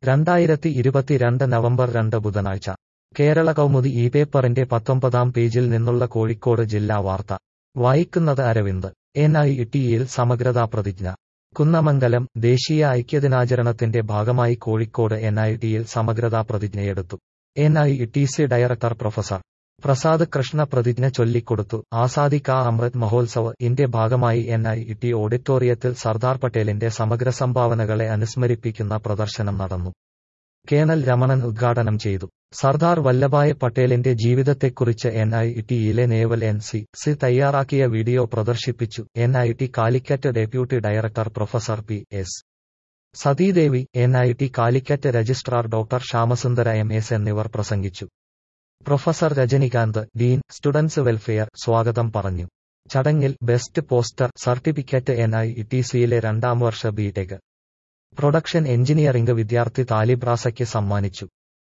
രണ്ടായിരത്തി ഇരുപത്തിരണ്ട് നവംബർ രണ്ട് ബുധനാഴ്ച കേരള കൗമുദി ഈ പേപ്പറിന്റെ പത്തൊമ്പതാം പേജിൽ നിന്നുള്ള കോഴിക്കോട് ജില്ലാ വാർത്ത വായിക്കുന്നത് അരവിന്ദ് എൻ ഐ ടിയിൽ സമഗ്രതാ പ്രതിജ്ഞ കുന്നമംഗലം ദേശീയ ഐക്യദിനാചരണത്തിന്റെ ഭാഗമായി കോഴിക്കോട് എൻ ഐ ടിയിൽ സമഗ്രതാ പ്രതിജ്ഞയെടുത്തു N I T C director professor Prasad Krishna പ്രതിജ്ഞ ചൊല്ലിക്കൊടുത്തു ആസാദി കാ അമൃത് മഹോത്സവ് ഇന്റെ ഭാഗമായി എൻ ഐ ടി ഓഡിറ്റോറിയത്തിൽ സർദാർ പട്ടേലിന്റെ സമഗ്ര സംഭാവനകളെ അനുസ്മരിപ്പിക്കുന്ന പ്രദർശനം നടന്നു കേണൽ രമണൻ ഉദ്ഘാടനം ചെയ്തു സർദാർ വല്ലഭായ് പട്ടേലിന്റെ ജീവിതത്തെക്കുറിച്ച് എൻ ഐ ടിയിലെ നേവൽ എൻ സി സി തയ്യാറാക്കിയ വീഡിയോ പ്രദർശിപ്പിച്ചു N I T Calicut deputy director professor P S Sathidevi N I T Calicut registrar doctor Shyamasundara M S എന്നിവർ പ്രസംഗിച്ചു professor Rajinikanth dean students welfare സ്വാഗതം പറഞ്ഞു ചടങ്ങിൽ best poster certificate N I T സിയിലെ രണ്ടാം വർഷ ബിടെക് പ്രൊഡക്ഷൻ എഞ്ചിനീയറിംഗ് വിദ്യാർത്ഥി താലിബ്രാസയ്ക്ക് സമ്മാനിച്ചു